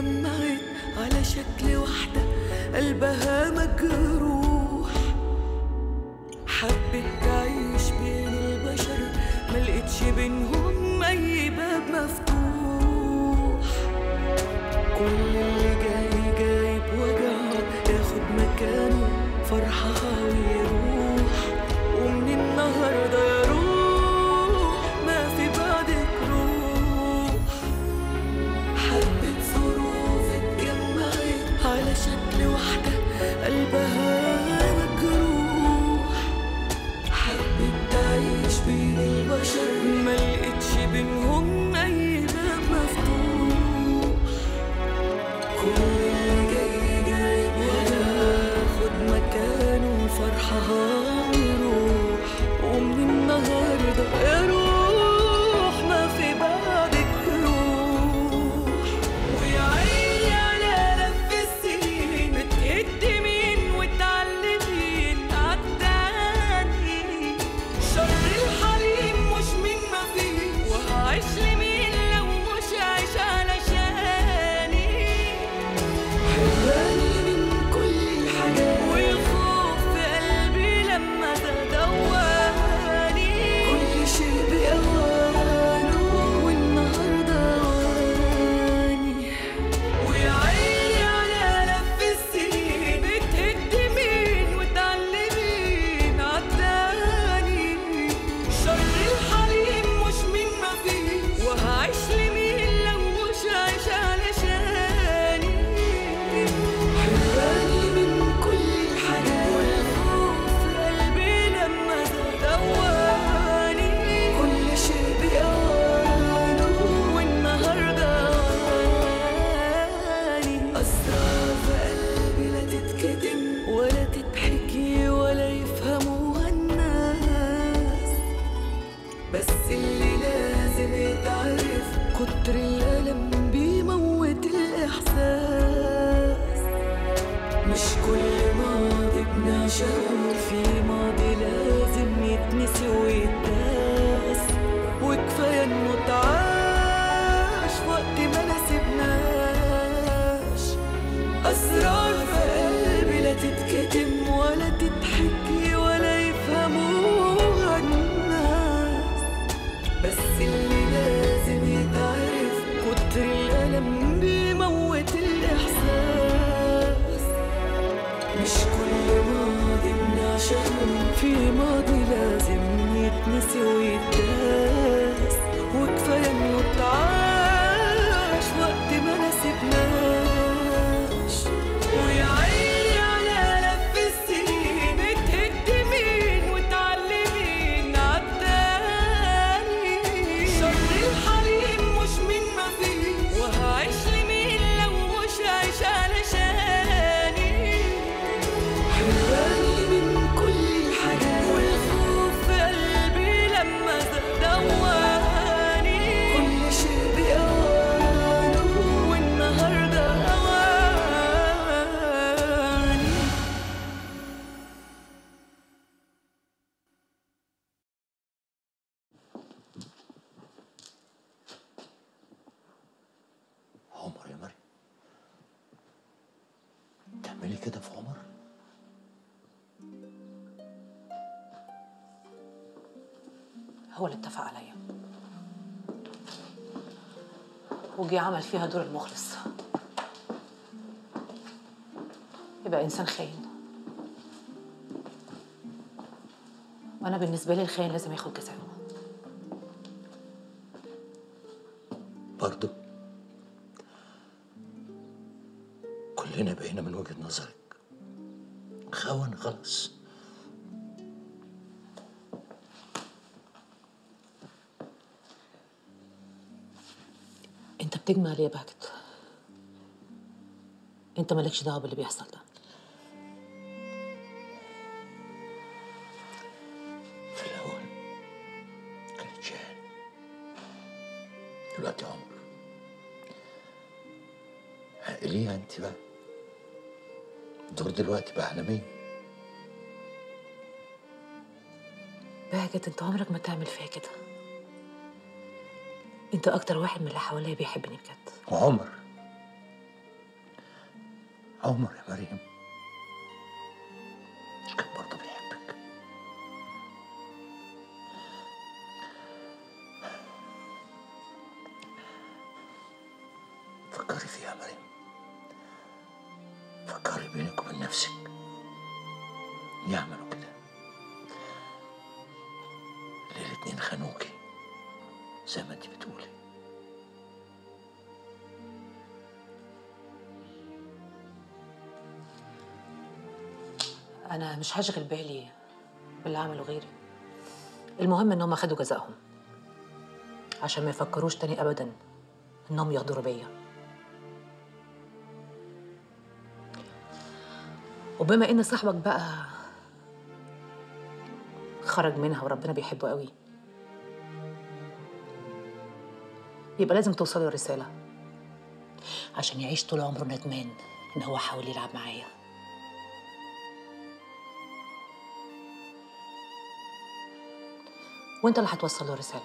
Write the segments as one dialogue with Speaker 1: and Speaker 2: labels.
Speaker 1: اتجمعت على شكل واحدة قلبها مجروح حبت تعيش بين البشر ملقتش بينهم أي باب مفتوح كل اللي جاي جايب وجعه ياخد مكانه فرحها ويروح ومن النهارده يا روح ما في بعدك روح حبة ظروف اتجمعت على شكل واحدة قلبها مجروح حبت تعيش بين البشر ملقتش بينهم أي باب مفتوح كل اللي جاي جايب وياخد مكانه فرحها ويروح ومن النهارده يا روح ما في بعدك روح ويا عيني على لف السنين بتقدمين وتعلمين عالتاني شر الحليم مش من ما فيه وهعيش لمين لو مش عايش علشاني حراني من كل الحاجات والخوف في قلبي لما تدواني كل شيء بأوانه والنهارده أواني ويا عيني على لف السنين بتهدمين وتعلمين عالتاني شر الحليم مش من ما فيه وهعيش لمين لو مش عايش علشاني حراني من كل الحاجات والخوف في قلبي لما دواني كل شيء بأوانه والنهارده أواني أسرار في قلبي لا تتكتم ولا تتحكي ولا يفهموها الناس بس اللي لازم يتعرف كتر الألم بيموت الإحساس مش كل ماضي بنعشقه في ماضي لازم يتنسي ويتداس وكفاية انه اتعاش وقت ما نسيبناش أسرار في قلبي لا تتكتم ولا تتحكي ولا يفهموها الناس بس اللي لازم يتعرف كتر الألم بيموت الإحساس مش كل ماضي بنعشقه في ماضي لازم يتنسي ويتداس وكفاية إنه اتعاش وقت ما نسيبناش ويا عيني على لف السنين بتهدمين وتعلمين عالتاني شر الحليم مش من ما فيه وهعيش لمين لو مش عايش علشاني حراني من كل الحاجات والخوف في قلبي لما دواني كل شيء بأوانه والنهارده أواني
Speaker 2: عمر يا مريم تعملي كده في عمر
Speaker 3: هو اللي اتفق عليا وجي عمل فيها دور المخلص يبقى انسان خاين وانا بالنسبه لي الخاين لازم ياخد جزاءه
Speaker 2: برضه كلنا بقينا من وجهة نظرك خون خلاص
Speaker 3: انت بتجمع ليه يا باكت انت مالكش دعوه باللي بيحصل ده
Speaker 2: في الأول كانت جان دلوقتي عمر عقليها انت بقى الدور دلوقتي بقى على مين
Speaker 3: باكت انت عمرك ما تعمل فيا كده انت اكتر واحد من اللي حواليا بيحبني بجد
Speaker 2: وعمر عمر يا مريم مش كان برضه بيحبك فكري فيها يا مريم فكري بينك وبين نفسك يعملوا كده ليه الاتنين خانوكي زي ما انت بتقولي
Speaker 3: انا مش هشغل بالي باللي عمله غيري المهم ان هم خدوا جزائهم عشان ما يفكروش تاني ابدا انهم يغدروا بيا وبما ان صاحبك بقى خرج منها وربنا بيحبه قوي يبقى لازم توصله الرسالة عشان يعيش طول عمره ندمان ان هو حاول يلعب معايا وانت اللي هتوصل له الرسالة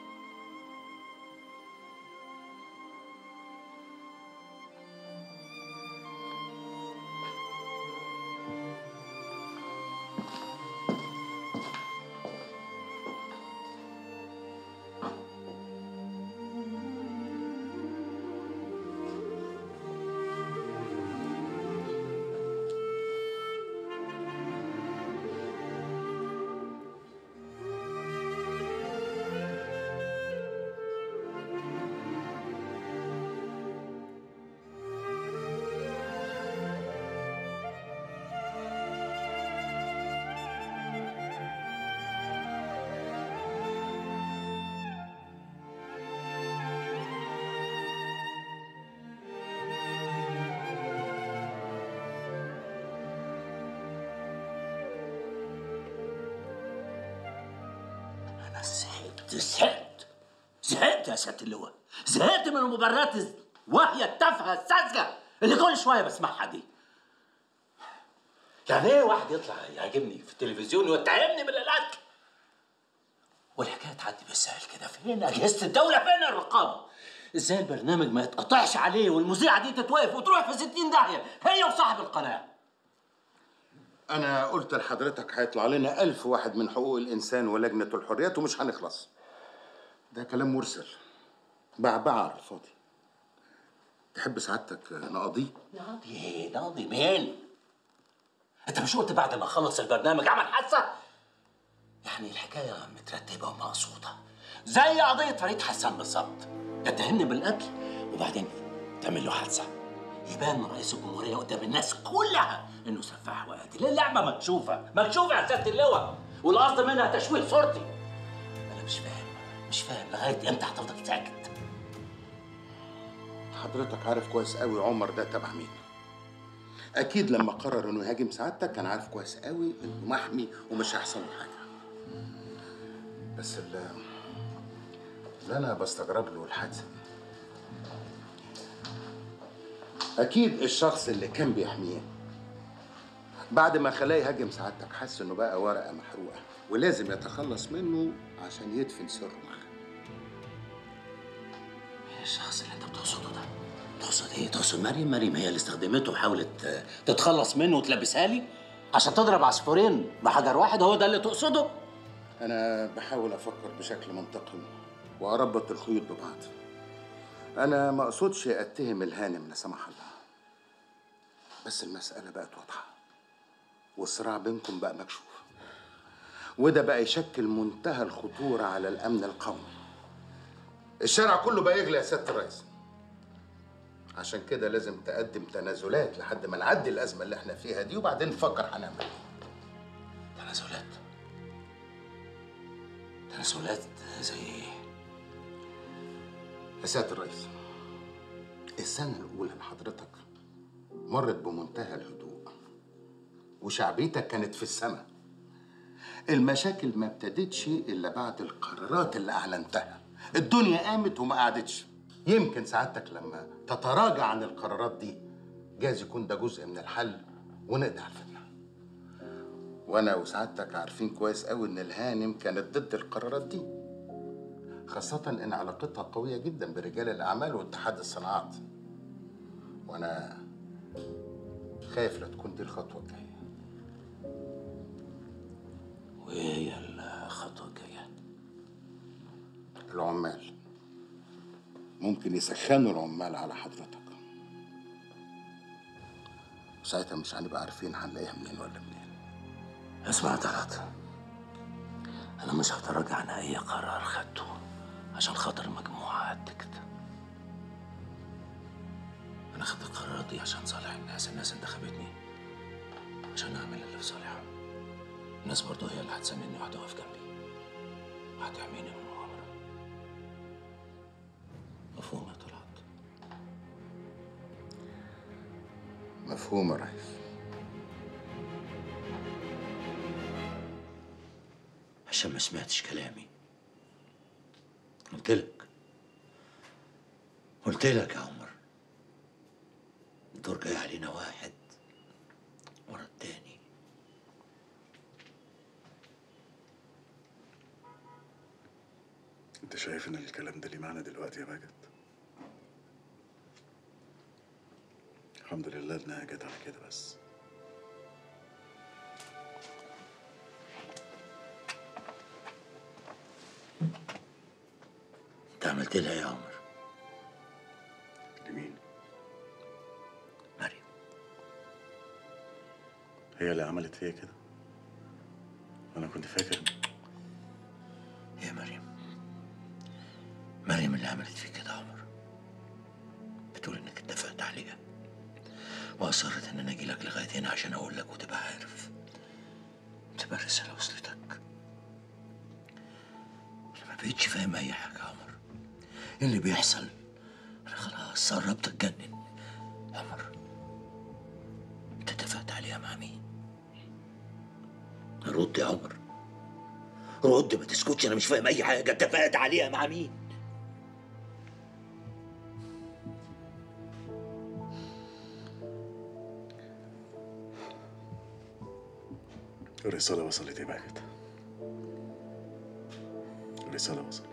Speaker 2: انا زهقت زهقت زهقت يا سياده اللواء زهقت من المبررات وهي التافهه الساذجه اللي كل شويه بسمعها دي يعني ايه واحد يطلع يعجبني في التلفزيون ويتهمني بالقلق والحكايه تعدي بالسهل كده فين اجهزه الدوله فين الرقابه ازاي البرنامج ما يتقطعش عليه والمذيعه دي تتوقف وتروح في 60 داهيه هي وصاحب القناه
Speaker 4: أنا قلت لحضرتك هيطلع لنا ألف واحد من حقوق الإنسان ولجنة الحريات ومش هنخلص. ده كلام مرسل. بعبعة على الفاضي. تحب سعادتك نقضيه؟
Speaker 2: ناضي ايه ناضي مين انت مش قلت بعد ما خلص البرنامج عمل حادثه يعني الحكايه مترتبه ومقصوده زي قضيه فريد حسن بالظبط يتهمني بالقتل وبعدين تعمل له حادثه يبان من رئيس الجمهوريه قدام الناس كلها انه سفاح وقاتل اللعبه مكشوفه مكشوفه يا سياده اللواء والقصد منها تشويه صورتي انا مش فاهم مش فاهم لغايه امتى هتفضل ساكت
Speaker 4: حضرتك عارف كويس قوي عمر ده تبع مين. أكيد لما قرر إنه يهاجم سعادتك كان عارف كويس قوي إنه محمي ومش هيحصل له حاجة. بس اللي, اللي أنا بستغرب له الحادثة دي. أكيد الشخص اللي كان بيحميه بعد ما خلاه يهاجم سعادتك حس إنه بقى ورقة محروقة ولازم يتخلص منه عشان يدفن سره معاه.
Speaker 2: ايه الشخص اللي انت بتقصده ده تقصد ايه تقصد مريم مريم هي اللي استخدمته وحاولت آه، تتخلص منه وتلبسها لي عشان تضرب عصفورين بحجر واحد هو ده اللي تقصده
Speaker 4: أنا بحاول أفكر بشكل منطقي وأربط الخيوط ببعض. أنا ما أقصدش أتهم الهانم لا سمح الله. بس المسألة بقت واضحة. والصراع بينكم بقى مكشوف. وده بقى يشكل منتهى الخطورة على الأمن القومي. الشارع كله بقى يغلى يا سيادة الرئيس. عشان كده لازم تقدم تنازلات لحد ما نعدي الأزمة اللي احنا فيها دي وبعدين نفكر هنعمل ايه.
Speaker 2: تنازلات تنازلات زي ايه
Speaker 4: يا سيادة الرئيس السنة الأولى لحضرتك مرت بمنتهى الهدوء وشعبيتك كانت في السماء المشاكل ما ابتدتش إلا بعد القرارات اللي أعلنتها الدنيا قامت وما قعدتش يمكن سعادتك لما تتراجع عن القرارات دي جايز يكون ده جزء من الحل ونقضي على الفتنة وأنا وسعادتك عارفين كويس قوي إن الهانم كانت ضد القرارات دي خاصة إن علاقتها قوية جدا برجال الأعمال واتحاد الصناعات. وأنا خايف لا تكون دي الخطوه الجايه
Speaker 2: وايه هي الخطوه الجايه
Speaker 4: العمال ممكن يسخنوا العمال على حضرتك ساعتها مش هنبقى عارفين هنلاقيها منين ولا منين
Speaker 2: اسمع يا طلعت انا مش هتراجع عن اي قرار خدته عشان خاطر مجموعه قد كده انا خدت القرارات دي عشان صالح الناس الناس انتخبتني عشان اعمل اللي في صالحهم الناس برضه هي اللي هتساندني وهتقف جنبي وهتحميني من المؤامره مفهوم يا طلعت
Speaker 4: مفهوم يا ريس
Speaker 2: عشان ما سمعتش كلامي قلت لك قلت لك يا عمر الدور جاي علينا واحد ورا التاني
Speaker 5: انت شايف ان الكلام ده ليه معنى دلوقتي يا ماجد الحمد لله انها جت على كده بس
Speaker 2: انت عملت لها إيه يا عمر
Speaker 5: لمين
Speaker 2: مريم
Speaker 5: هي اللي عملت فيا كده انا كنت فاكر
Speaker 2: يا مريم مريم اللي عملت فيك كده يا عمر بتقول انك اتفقت عليها واصرت ان انا اجي لك لغايه هنا عشان اقول لك وتبقى عارف تبقى الرساله وصلتك انا ما بقتش فاهم اي حاجه يا عمر ايه اللي بيحصل انا خلاص قربت اتجنن يا عمر انت اتفقت عليها مع مين رد يا عمر رد ما تسكتش انا مش فاهم اي حاجه اتفقت عليها مع مين
Speaker 5: الرسالة وصلت يا ماجد الرسالة وصلت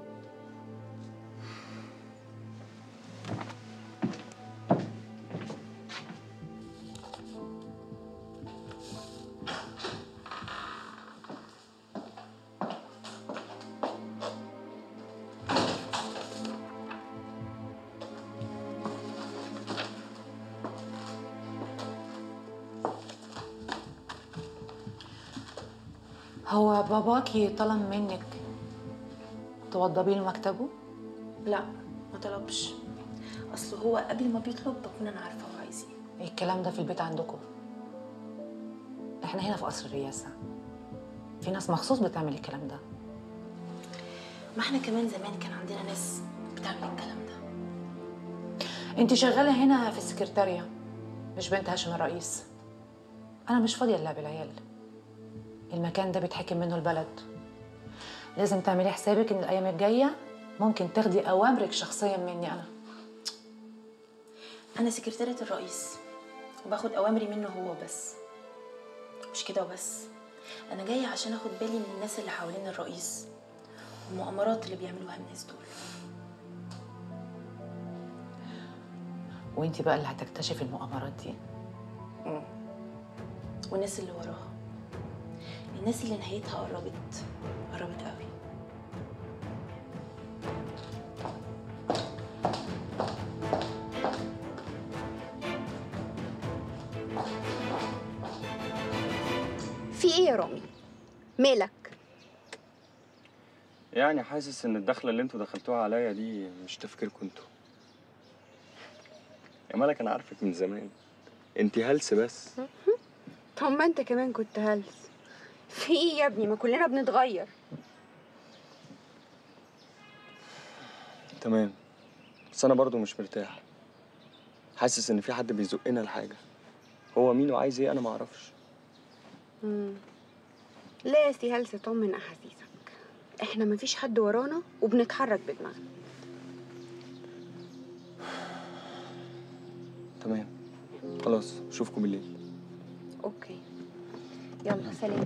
Speaker 3: هو باباكي طلب منك توضبي له مكتبه
Speaker 6: لا ما طلبش اصل هو قبل ما بيطلب بكون انا عارفه هو عايز ايه
Speaker 3: إيه الكلام ده في البيت عندكم احنا هنا في قصر الرئاسة في ناس مخصوص بتعمل الكلام ده
Speaker 6: ما احنا كمان زمان كان عندنا ناس بتعمل الكلام ده
Speaker 3: انت شغالة هنا في السكرتارية مش بنت هاشم الرئيس انا مش فاضية الا بالعيال المكان ده بيتحكم منه البلد لازم تعملي حسابك ان الايام الجاية ممكن تاخدي اوامرك شخصيا مني انا
Speaker 6: انا سكرتيرة الرئيس وباخد اوامري منه هو بس مش كده وبس انا جايه عشان اخد بالي من الناس اللي حوالين الرئيس والمؤامرات اللي بيعملوها الناس دول
Speaker 3: وانت بقى اللي هتكتشفي المؤامرات دي
Speaker 6: والناس اللي وراها الناس اللي نهايتها قربت قربت قوي
Speaker 7: في ايه يا رامي مالك
Speaker 8: يعني حاسس ان الدخله اللي انتوا دخلتوها عليا دي مش تفكيركم انتوا يا مالك انا عارفك من زمان انت هلس بس
Speaker 7: طب ما انت كمان كنت هلس في ايه يا ابني ما كلنا بنتغير
Speaker 8: تمام بس انا برضو مش مرتاح حاسس ان في حد بيزقنا لحاجه هو مين وعايز ايه انا ما اعرفش
Speaker 7: لا يا سي هلس طمن احاسيسك احنا مفيش حد ورانا وبنتحرك بدماغنا
Speaker 8: تمام خلاص اشوفكم بالليل
Speaker 7: اوكي يلا سلام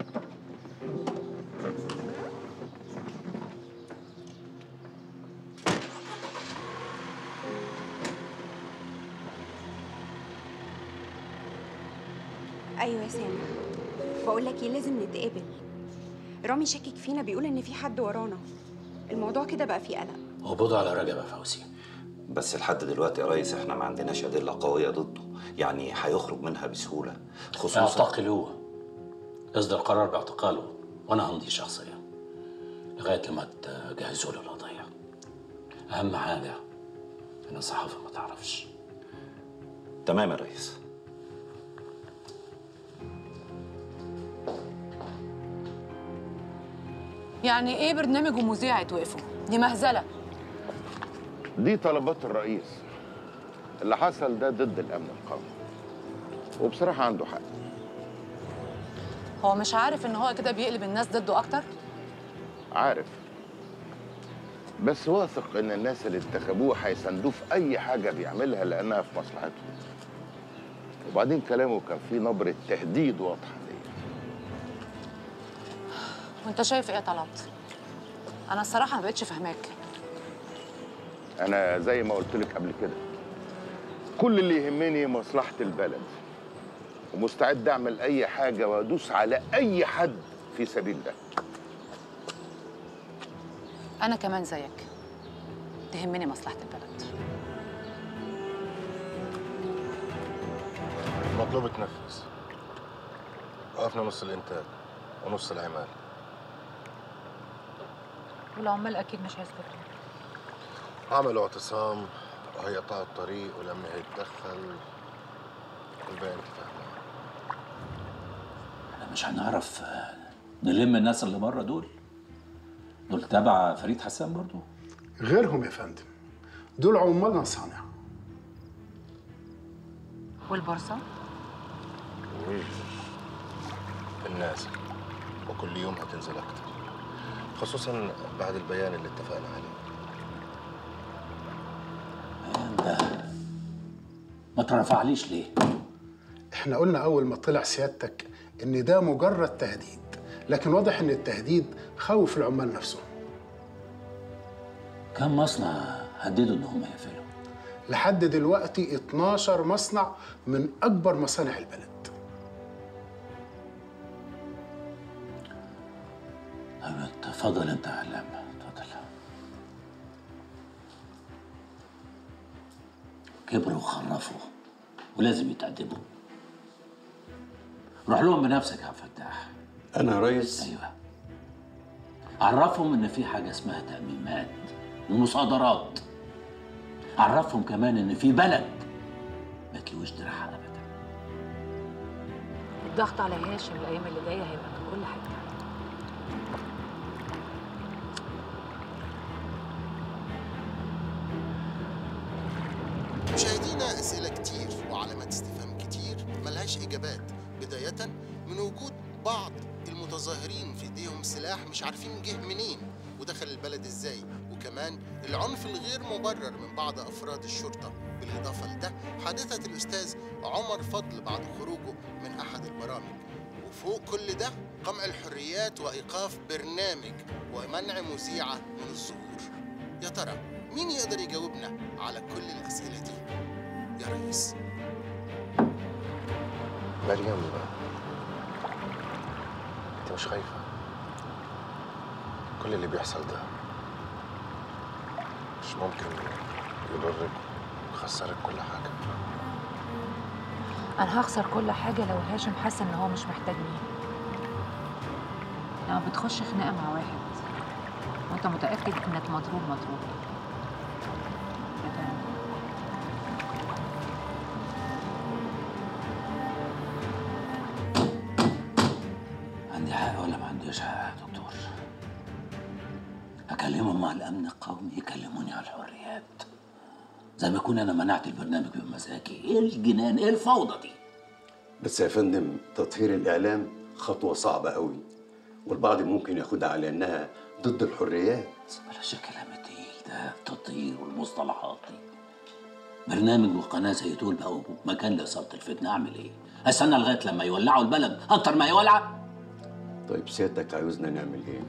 Speaker 7: ايوه يا سامي بقول لك ايه لازم نتقابل رامي شاكك فينا بيقول ان في حد ورانا الموضوع كده بقى فيه قلق
Speaker 2: قبضوا على رجب يا فوزي
Speaker 9: بس لحد دلوقتي يا ريس احنا ما عندناش ادله قويه ضده يعني هيخرج منها بسهوله خصوصا
Speaker 2: اعتقلوه اصدر قرار باعتقاله وانا همضي شخصيا لغايه لما تجهزوا له القضيه اهم حاجه ان الصحافه ما تعرفش
Speaker 9: تمام يا ريس
Speaker 3: يعني ايه برنامج ومذيع يتوقفوا دي مهزله
Speaker 4: دي طلبات الرئيس اللي حصل ده ضد الامن القومي وبصراحه عنده حق
Speaker 3: هو مش عارف ان هو كده بيقلب الناس ضده اكتر
Speaker 4: عارف بس واثق ان الناس اللي انتخبوه هيساندوه في اي حاجه بيعملها لانها في مصلحتهم وبعدين كلامه كان فيه نبره تهديد واضحه ليا
Speaker 3: وانت شايف ايه يا طلعت انا الصراحه ما بقتش فاهماك
Speaker 4: انا زي ما قلت لك قبل كده كل اللي يهمني مصلحه البلد ومستعد اعمل اي حاجه وادوس على اي حد في سبيل ده
Speaker 3: انا كمان زيك تهمني مصلحه البلد
Speaker 5: المطلوب اتنفذ وقفنا نص الانتاج ونص العمال
Speaker 3: والعمال اكيد مش هيسكتوا
Speaker 5: عملوا اعتصام وهيقطعوا الطريق والامن هيتدخل والباقي انت فاهمه
Speaker 2: احنا مش هنعرف آه، نلم الناس اللي بره دول دول تبع فريد حسان برضو
Speaker 10: غيرهم يا فندم دول عمال مصانع
Speaker 3: والبورصه
Speaker 5: الناس وكل يوم هتنزل اكتر خصوصا بعد البيان اللي اتفقنا عليه
Speaker 2: ما ترفعليش ليه
Speaker 10: احنا قلنا اول ما طلع سيادتك ان ده مجرد تهديد لكن واضح ان التهديد خوف العمال نفسهم
Speaker 2: كم مصنع هددوا ان هم يقفلوا
Speaker 10: لحد دلوقتي 12 مصنع من اكبر مصانع البلد
Speaker 2: طب تفضل انت يا علام اتفضل كبروا وخرفوا ولازم يتأدبوا روح لهم بنفسك يا عبد الفتاح
Speaker 11: انا يا ريس
Speaker 2: ايوه عرفهم ان في حاجه اسمها تأميمات ومصادرات عرفهم كمان ان في بلد ما تلوش دراعها ابدا
Speaker 3: الضغط على هاشم الايام اللي جايه هيبقى من كل حاجه
Speaker 12: مشاهدينا أسئلة كتير وعلامات استفهام كتير ملهاش إجابات بداية من وجود بعض المتظاهرين في ايديهم سلاح مش عارفين جه منين ودخل البلد ازاي وكمان العنف الغير مبرر من بعض افراد الشرطه بالاضافه لده حادثه الاستاذ عمر فضل بعد خروجه من احد البرامج وفوق كل ده قمع الحريات وايقاف برنامج ومنع مذيعه من الظهور يا ترى مين يقدر يجاوبنا على كل الاسئله دي يا ريس
Speaker 5: مريم انت مش خايفه كل اللي بيحصل ده مش ممكن يضرك ويخسرك كل حاجه
Speaker 3: انا هخسر كل حاجه لو هاشم حس ان هو مش محتاجني لما بتخش خناقه مع واحد وانت متاكد انك مضروب مضروب يا تمام
Speaker 2: عندي حق ولا ما عنديش حق يا دكتور اكلمهم مع الامن القومي يكلموني على الحريات زي ما اكون انا منعت البرنامج بمزاجي ايه الجنان ايه الفوضى دي
Speaker 11: بس يا فندم تطهير الاعلام خطوه صعبه قوي والبعض ممكن ياخدها على انها ضد الحريات
Speaker 2: بلاش الكلام التقيل ده التطهير والمصطلحات دي برنامج وقناه زي دول بقوا مكان لاثاره الفتنه اعمل ايه استنى لغايه لما يولعوا البلد اكتر ما يولع
Speaker 11: طيب سيادتك عاوزنا نعمل ايه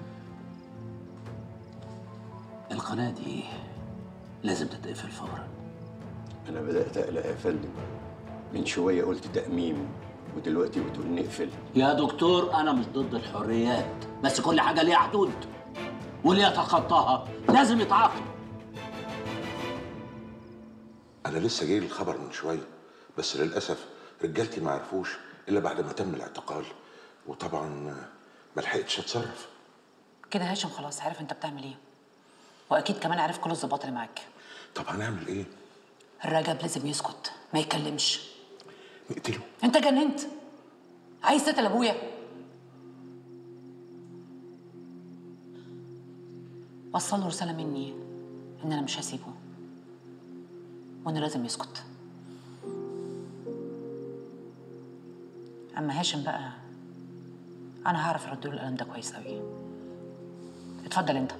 Speaker 2: القناه دي لازم تتقفل فورا
Speaker 11: انا بدات اقلق يا فندم من شويه قلت تاميم ودلوقتي بتقول نقفل
Speaker 2: يا دكتور انا مش ضد الحريات بس كل حاجه ليها حدود واللي يتخطاها لازم يتعاقب
Speaker 13: انا لسه جاي لي الخبر من شويه بس للاسف رجالتي ما عرفوش الا بعد ما تم الاعتقال وطبعا ما لحقتش اتصرف
Speaker 3: كده هاشم خلاص عارف انت بتعمل ايه واكيد كمان عارف كل الظباط اللي معاك
Speaker 13: طب هنعمل ايه
Speaker 3: الرجب لازم يسكت ما يتكلمش
Speaker 13: نقتله
Speaker 3: انت جننت عايز تقتل ابويا وصل له رساله مني ان انا مش هسيبه وانه لازم يسكت اما هاشم بقى انا هعرف ارد له القلم ده كويس قوي اتفضل انت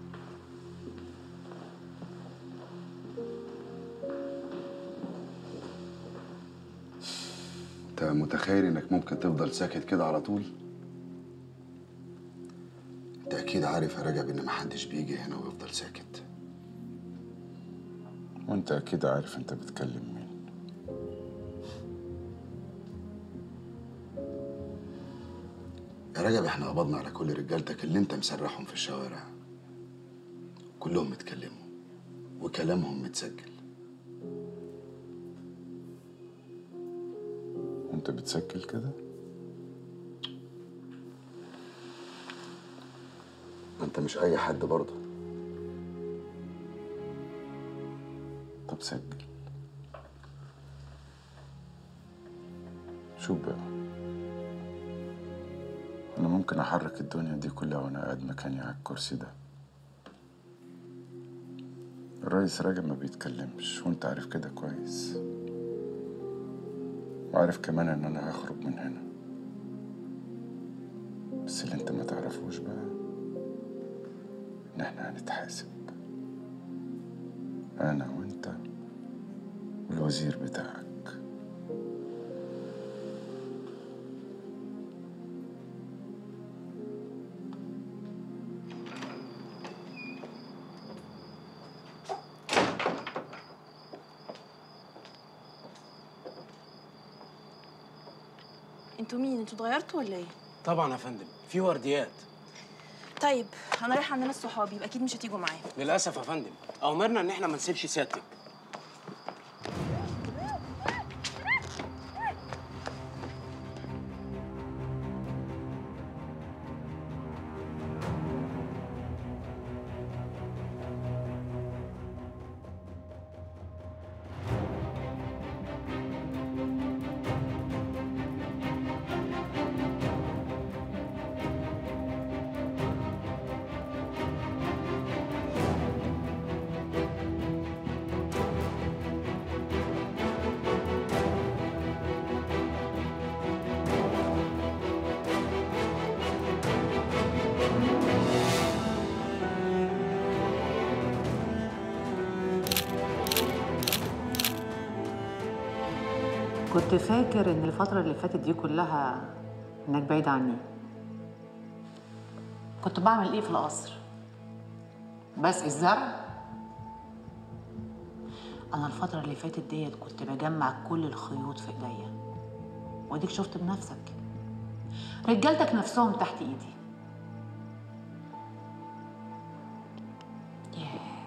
Speaker 14: انت متخيل انك ممكن تفضل ساكت كده على طول انت اكيد عارف يا رجب ان محدش بيجي هنا ويفضل ساكت
Speaker 15: وانت اكيد عارف انت بتكلم مين
Speaker 14: يا رجب احنا قبضنا على كل رجالتك اللي انت مسرحهم في الشوارع كلهم اتكلموا وكلامهم متسجل
Speaker 15: وانت بتسجل كده
Speaker 14: ما انت مش اي حد برضه
Speaker 15: طب سجل شوف بقى انا ممكن احرك الدنيا دي كلها وانا قاعد مكاني على الكرسي ده الرئيس راجل ما بيتكلمش وانت عارف كده كويس وعارف كمان ان انا هخرج من هنا بس اللي انت ما تعرفوش بقى ان احنا هنتحاسب انا وانت والوزير بتاعك
Speaker 6: انتوا مين انتوا اتغيرتوا ولا ايه
Speaker 16: طبعا يا فندم في ورديات
Speaker 6: طيب انا رايحه عند ناس صحابي يبقى اكيد مش هتيجوا معايا
Speaker 16: للاسف يا فندم اوامرنا ان احنا ما نسيبش سيادتك
Speaker 3: كنت فاكر ان الفترة اللي فاتت دي كلها انك بعيد عني كنت بعمل ايه في القصر بسقي الزرع انا الفترة اللي فاتت ديت كنت بجمع كل الخيوط في ايديا واديك شفت بنفسك رجالتك نفسهم تحت ايدي ياه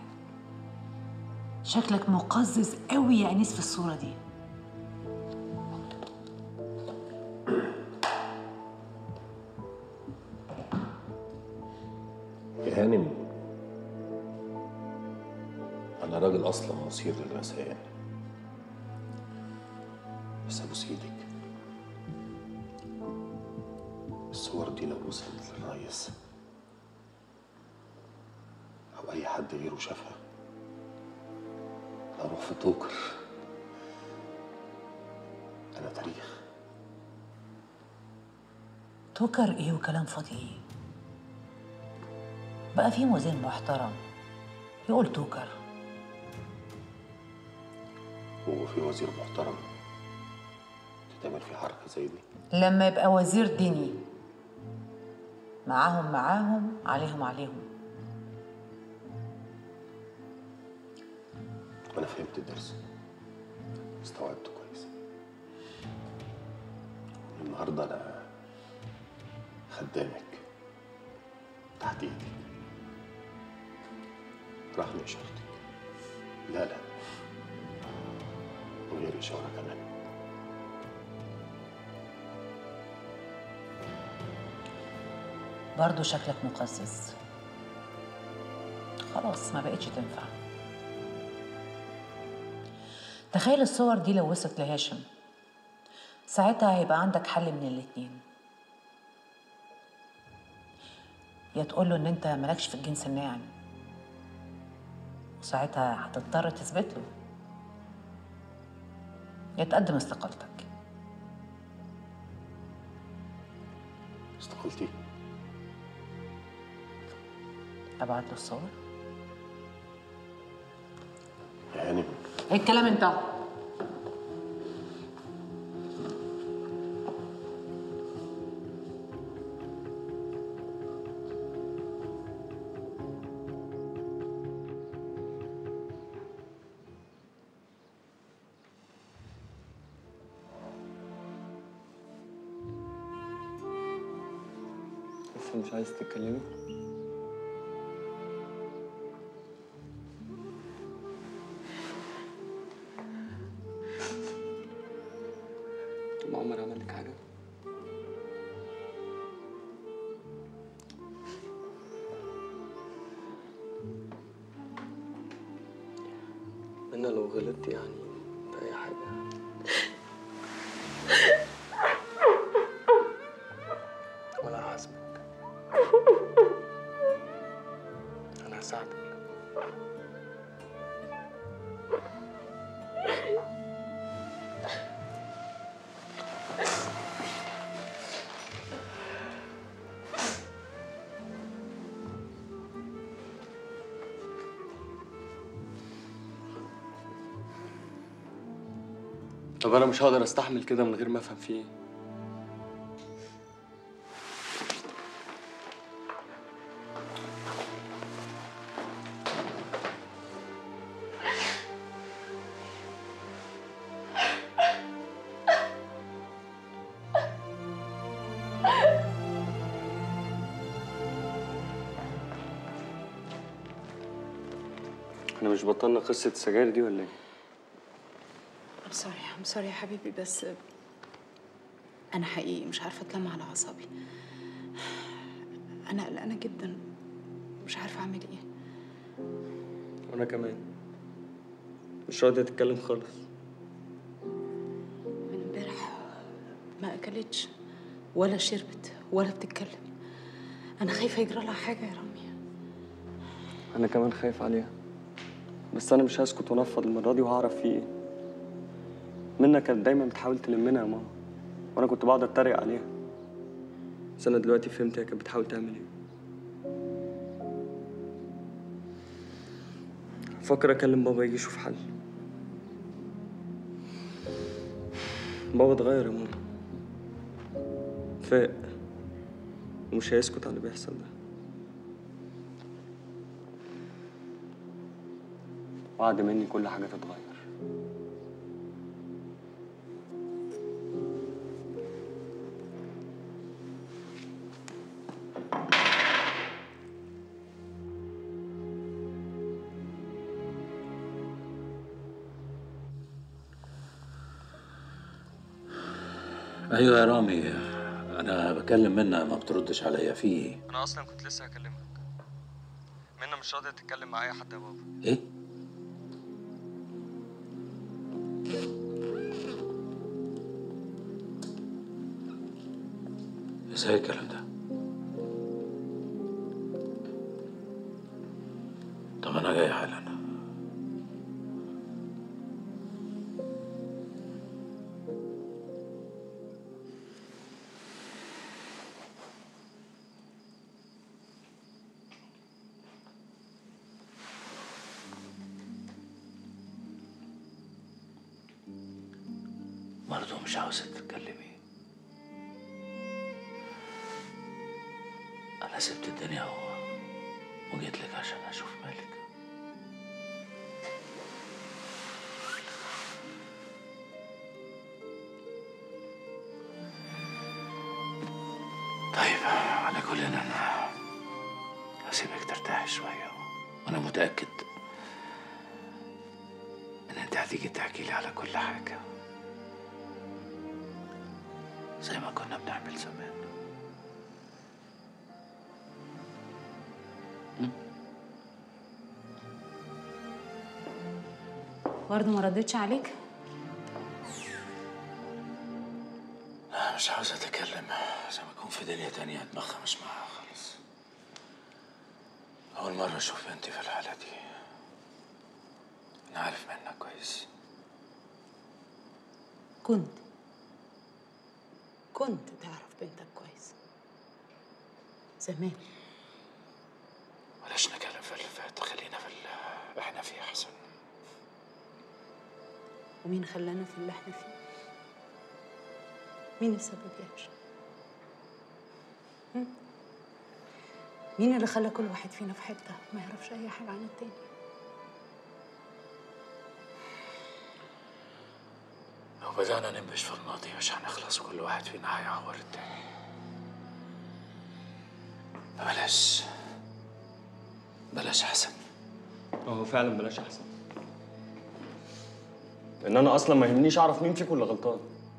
Speaker 3: شكلك مقزز قوي يا انيس في الصورة دي
Speaker 5: يا هانم أنا راجل أصلا مثير للرسائل بس أبوس إيدك الصور دي لو وصلت للرئيس أو أي حد غيره شافها أروح في توكر أنا تاريخ
Speaker 3: توكر ايه وكلام فاضي ايه بقى في موزين محترم يقول توكر
Speaker 5: هو في وزير محترم تتعمل فيه حركة زي دي
Speaker 3: لما يبقى وزير ديني معاهم معاهم عليهم عليهم
Speaker 5: أنا فهمت الدرس استوعبته كويس
Speaker 12: النهارده انا خدامك تحت ايدك رهن اشارتك لا لا وغير اشاره كمان
Speaker 3: برضه شكلك مقزز خلاص ما بقتش تنفع تخيل الصور دي لو وصلت لهاشم ساعتها هيبقى عندك حل من الاتنين يا تقول له ان انت مالكش في الجنس الناعم وساعتها هتضطر تثبت له يا تقدم استقالتك
Speaker 12: استقلتي
Speaker 3: ابعت له الصور
Speaker 12: يا هانم
Speaker 3: ايه الكلام انت
Speaker 8: لسه مش عايز تتكلمي طب عمر عمل لك حاجة أنا لو غلطت يعني في أي حاجة ولا هحاسبك أنا هساعدك طب أنا مش هقدر أستحمل كده من غير ما أفهم فيه إيه احنا مش بطلنا قصة السجاير دي ولا ايه؟
Speaker 17: I'm sorry I'm sorry يا حبيبي بس أنا حقيقي مش عارفة أتلم على أعصابي أنا قلقانة جدا مش عارفة أعمل إيه
Speaker 8: وأنا كمان مش راضية تتكلم خالص
Speaker 17: من امبارح ما أكلتش ولا شربت ولا بتتكلم أنا خايفة يجرى لها حاجة يا رامي
Speaker 8: أنا كمان خايف عليها بس أنا مش هسكت وأنفض المرة دي وهعرف فيه إيه منى كانت دايما بتحاول تلمنا يا ماما وأنا كنت بقعد أتريق عليها بس أنا دلوقتي فهمت هي كانت بتحاول تعمل إيه فكر أكلم بابا يجي يشوف حل بابا اتغير يا ماما فاق ومش هيسكت على اللي بيحصل ده وعد مني كل حاجة تتغير
Speaker 2: ايوه يا رامي انا بكلم منى ما بتردش عليا في ايه
Speaker 8: أنا أصلا كنت لسه هكلمك منى مش راضية تتكلم معايا حتى يا بابا
Speaker 2: ايه ازاي الكلام ده طب انا جاي حالا برضه مش عاوزة تتكلمي أنا سبت الدنيا و... وجيت لك عشان أشوف مالك واسيبك ترتاحي شويه وانا متاكد ان انت هتيجي تحكي لي على كل حاجه زي ما كنا بنعمل زمان
Speaker 17: برضه ما ردتش عليك
Speaker 2: لا مش عاوز اتكلم زي ما اكون في دنيا تانية دماغها مش معاها خالص اول مرة اشوف بنتي في الحالة دي انا عارف منك كويس
Speaker 17: كنت كنت تعرف بنتك كويس زمان
Speaker 2: بلاش نتكلم في اللي فات خلينا في اللي احنا فيه احسن
Speaker 17: ومين خلانا في اللي احنا فيه مين السبب يا هشام هم؟ مين اللي خلى كل واحد فينا في حته ما يعرفش اي حاجه عن التاني
Speaker 2: لو بدأنا ننبش في الماضي مش هنخلص كل واحد فينا هيعور التاني بلاش بلاش احسن
Speaker 8: هو فعلا بلاش احسن لان انا اصلا ما يهمنيش اعرف مين فيكم اللي غلطان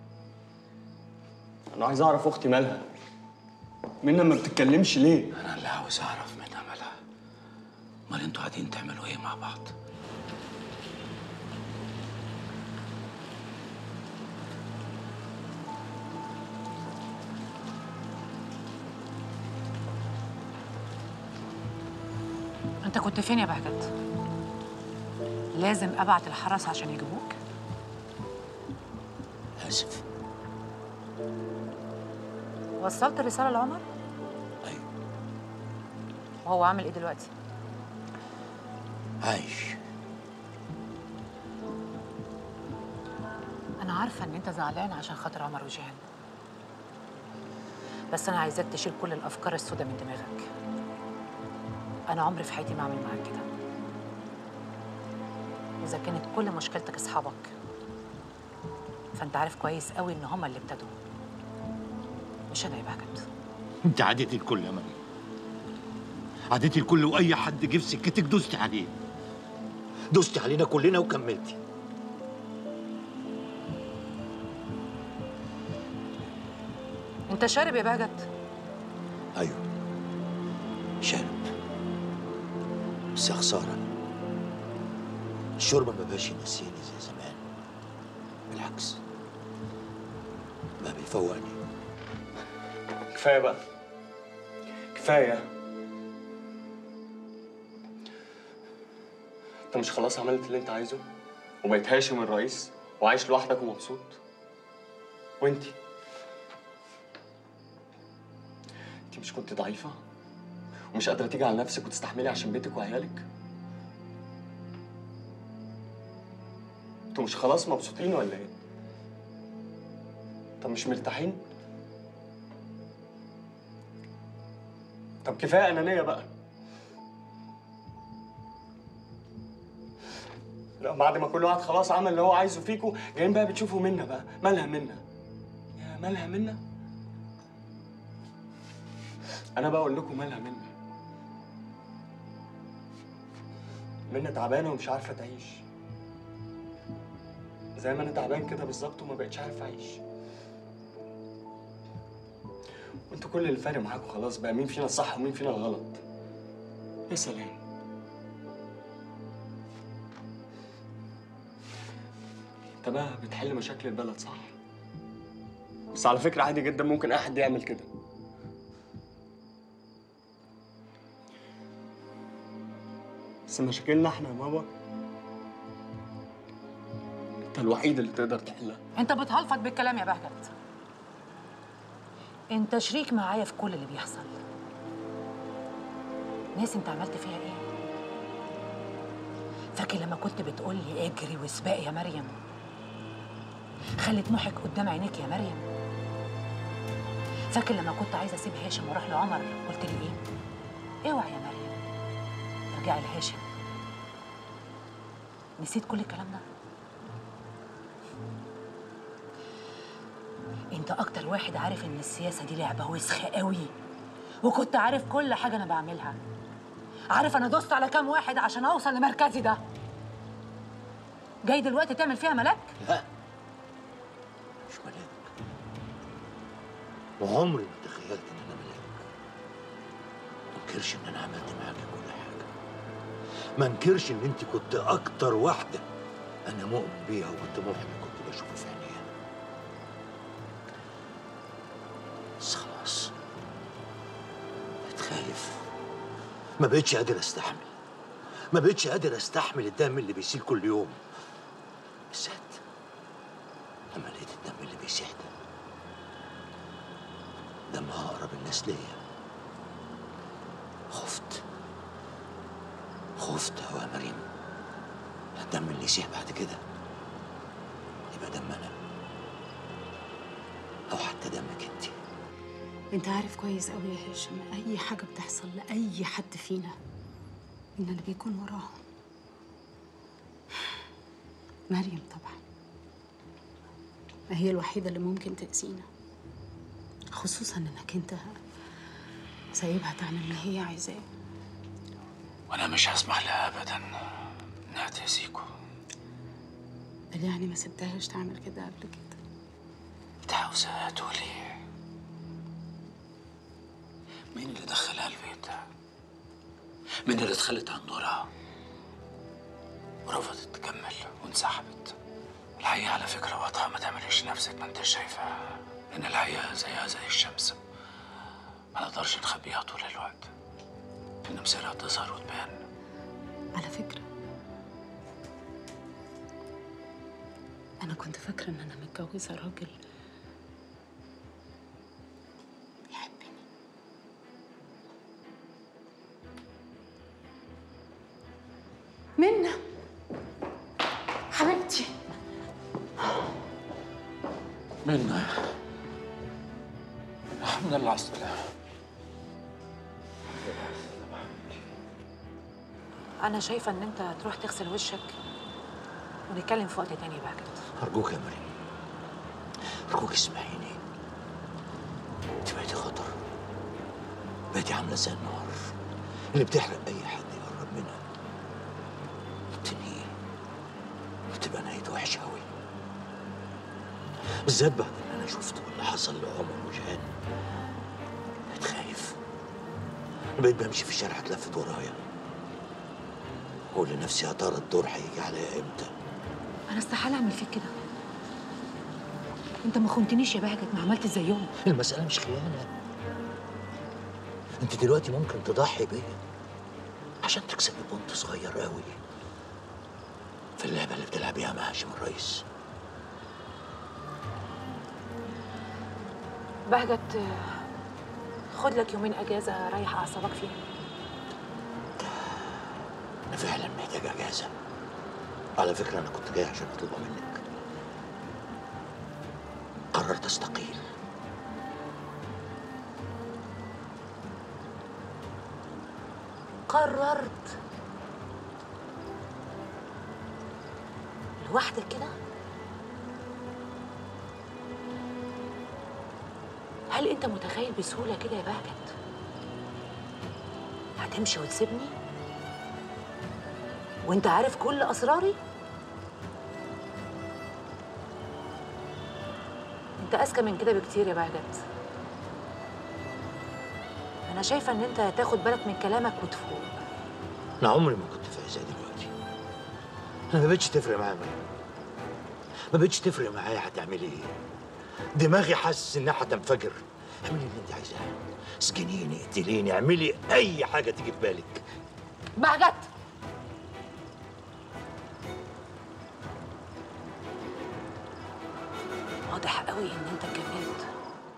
Speaker 8: انا عايز اعرف اختي مالها منى ما بتتكلمش ليه
Speaker 2: انا اللي عاوز اعرف منها مالها امال انتوا قاعدين تعملوا ايه مع بعض
Speaker 3: انت كنت فين يا بهجت لازم ابعت الحرس عشان يجيبوك
Speaker 2: اسف
Speaker 3: وصلت الرساله لعمر
Speaker 2: ايوه
Speaker 3: وهو عامل ايه دلوقتي
Speaker 2: عايش
Speaker 3: انا عارفه ان انت زعلان عشان خاطر عمر وجيهان بس انا عايزاك تشيل كل الافكار السوداء من دماغك انا عمري في حياتي ما اعمل معاك كده اذا كانت كل مشكلتك اصحابك فانت عارف كويس قوي ان هما اللي ابتدوا مش انا يا بهجت
Speaker 18: انت عادتي الكل يا مريم عادتي الكل واي حد جه في سكتك دوستي عليه دوستي علينا كلنا وكملتي
Speaker 3: انت شارب يا بهجت
Speaker 18: ايوه شارب بس يا خساره الشرب ما بقاش ينسيني زي زمان بالعكس بقى بيفوقني
Speaker 8: كفايه بقى كفايه انت مش خلاص عملت اللي انت عايزه وبقيت هاشم الرئيس وعايش لوحدك ومبسوط وانتي انتي مش كنت ضعيفه ومش قادره تيجي على نفسك وتستحملي عشان بيتك وعيالك انتوا مش خلاص مبسوطين ولا ايه طب مش مرتاحين طب كفايه انانيه بقى لا بعد ما كل واحد خلاص عمل اللي هو عايزه فيكوا جايين بقى بتشوفوا منا بقى مالها منا يا مالها منا انا بقى اقول لكم مالها منا منا تعبانه ومش عارفه تعيش زي ما انا تعبان كده بالظبط وما بقتش عارف اعيش وانتوا كل اللي فارق معاكم خلاص بقى مين فينا الصح ومين فينا الغلط يا سلام انت بقى بتحل مشاكل البلد صح بس على فكرة عادي جدا ممكن اي حد يعمل كده بس مشاكلنا احنا يا بابا انت الوحيد اللي تقدر تحلها
Speaker 3: انت بتهلفط بالكلام يا بهجت انت شريك معايا في كل اللي بيحصل ناس انت عملت فيها ايه فاكر لما كنت بتقول لي اجري واسبقي يا مريم خلي طموحك قدام عينيك يا مريم فاكر لما كنت عايزه اسيب هاشم واروح لعمر قلت لي ايه اوعي يا مريم ارجعي لهاشم نسيت كل الكلام ده انت اكتر واحد عارف ان السياسه دي لعبه وسخه قوي وكنت عارف كل حاجه انا بعملها عارف انا دوست على كام واحد عشان اوصل لمركزي ده جاي دلوقتي تعمل فيها ملاك
Speaker 18: لا مش ملاك وعمري ما تخيلت ان انا ملاك ما انكرش ان انا عملت معاكي كل حاجه ما انكرش ان انت كنت اكتر واحده انا مؤمن بيها وبالطموح اللي كنت بشوفه في عينيها بس خلاص بقيت خايف ما بقتش قادر استحمل ما بقتش قادر استحمل الدم اللي بيسيل كل يوم بالذات لما لقيت الدم اللي بيسيح ده دم اقرب الناس ليا خفت خفت أوي يا مريم الدم اللي يسيح بعد كده يبقى دم انا او حتى دمك انت
Speaker 17: انت عارف كويس قوي يا هاشم اي حاجه بتحصل لاي حد فينا ان اللي بيكون وراها مريم طبعا ما هي الوحيده اللي ممكن تاذينا خصوصا انك انت سايبها تعمل اللي هي عايزاه
Speaker 2: وانا مش هسمح لها ابدا انها تاذيكوا
Speaker 17: بل يعني ما سبتهاش تعمل كده قبل كده
Speaker 2: انت عاوزة تقولي مين اللي دخلها البيت ده؟ مين اللي اتخلت عن نورها؟ ورفضت تكمل وانسحبت الحقيقة على فكرة واضحة ما تعمليش نفسك ما انت شايفة إن الحقيقة زيها زي الشمس ما نقدرش نخبيها طول الوقت إن مصيرها تظهر وتبان
Speaker 17: على فكره انا كنت فاكره ان انا متجوزه راجل
Speaker 1: منى حبيبتي
Speaker 2: منا الحمد لله على السلامة
Speaker 3: انا شايفه ان انت تروح تغسل وشك ونتكلم في وقت تاني بقى كده
Speaker 18: أرجوك يا مريم أرجوك اسمعيني أنت بقيتي خطر بقيتي عاملة زي النار اللي بتحرق أي حد يقرب منها بتنهي بتبقى نهايته وحشة أوي بالذات بعد اللي أنا شفته واللي حصل لعمر وجهان بقيت خايف بقيت بمشي في الشارع اتلفت ورايا أقول لنفسي يا ترى الدور هيجي عليا إمتى
Speaker 3: انا استحاله اعمل فيك كده انت ما خنتنيش يا بهجت ما عملت زيهم
Speaker 18: المسألة مش خيانة انت دلوقتي ممكن تضحي بيا عشان تكسبي بونت صغير قوي في اللعبة اللي بتلعبيها مع هاشم الرئيس
Speaker 3: بهجت آه، خد لك يومين اجازه ريح اعصابك فيها
Speaker 18: أنا فعلا محتاج أجازة على فكرة أنا كنت جاي عشان أطلبها منك قررت أستقيل
Speaker 3: قررت لوحدك كده هل انت متخيل بسهوله كده يا بهجت هتمشي وتسيبني وانت عارف كل اسراري انت اذكى من كده بكتير يا بهجت انا شايفه ان انت تاخد بالك من كلامك وتفوق
Speaker 18: أنا عمري ما كنت فايق زي دلوقتي أنا ما بقتش تفرق معايا مريم. ما بقتش تفرق معايا هتعملي إيه دماغي حاسس إنها هتنفجر اعملي اللي أنت عايزاه اسجنيني اقتليني اعملي أي حاجة تيجي في بالك
Speaker 3: بهجت واضح قوي ان انت اتجننت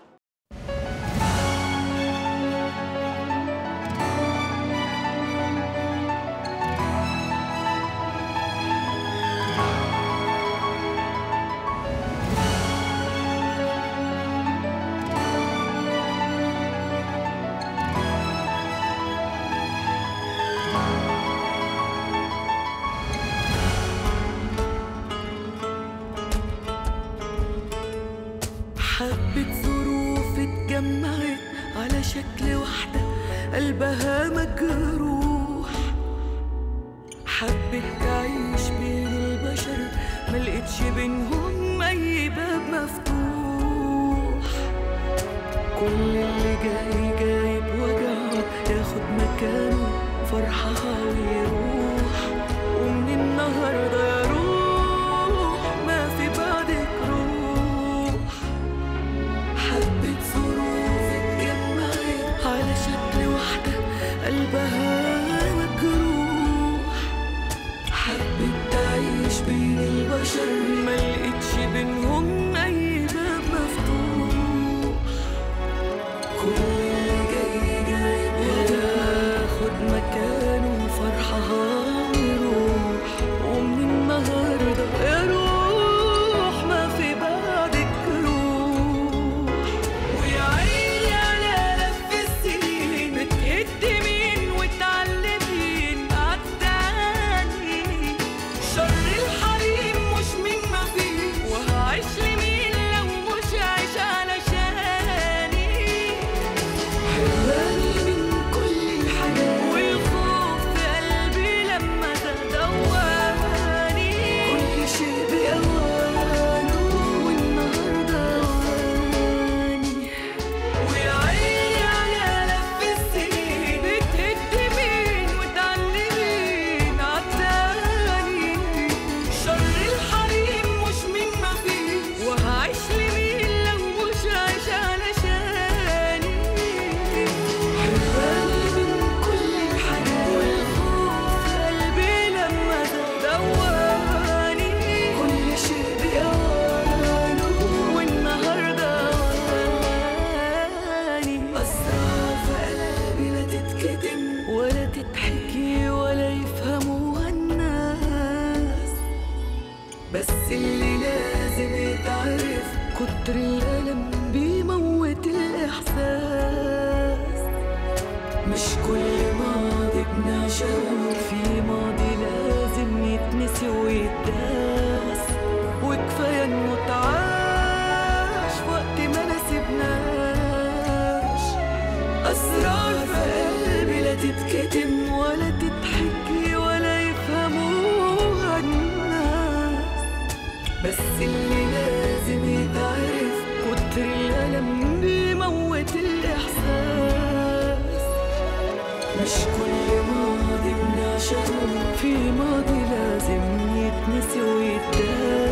Speaker 1: حبة ظروف اتجمعت على شكل واحدة قلبها مجروح حبت تعيش بين البشر ملقتش بينهم أي باب مفتوح كل اللي جاي جاي بوجعه ياخد مكانه فرحها ويروح ومن النهارده يا روح ما في بعدك روح حبة ظروف اتجمعت على شكل واحدة قلبها مجروح حبت تعيش بين البشر ملقتش بينهم أي باب مفتوح كل اللي جاي جاي بياخد مكانه فرحها ويروح ومن النهارده يا روح ما في بعدك روح ويا عيني على لف السنين بتهد مين وتعلمين عالتاني شر الحريم مش من ما فيه وهعيش لمين لو مش عايش علشاني حراني من كل الحاجات والخوف في قلبي لما تدواني كل شيء بأوانه والنهارده أواني ويا عيني على لف السنين بتهد مين وتعلمين عالتاني شر الحريم مش من ما فيه وهعيش لمين لو مش عايش علشاني حراني من كل الحاجات والخوف في قلبي لما دواني كل شيء بأوانه والنهارده أواني أسرار في قلبي لا تتكتم ولا تتحكي ولا يفهموها الناس بس اللي لازم يتعرف كتر الألم بيموت الإحساس مش كل ماضي بنعشقه في ماضي لازم يتنسي ويتداس وكفاية انه اتعاش وقت ما نسيبناش أسرار في قلبي لا تتكتم ولا تتحكي ولا يفهموها الناس بس اللي لازم يتعرف كتر الألم بيموت الإحساس مش كل ماضي بنعشقه في ماضي لازم يتنسي ويتداس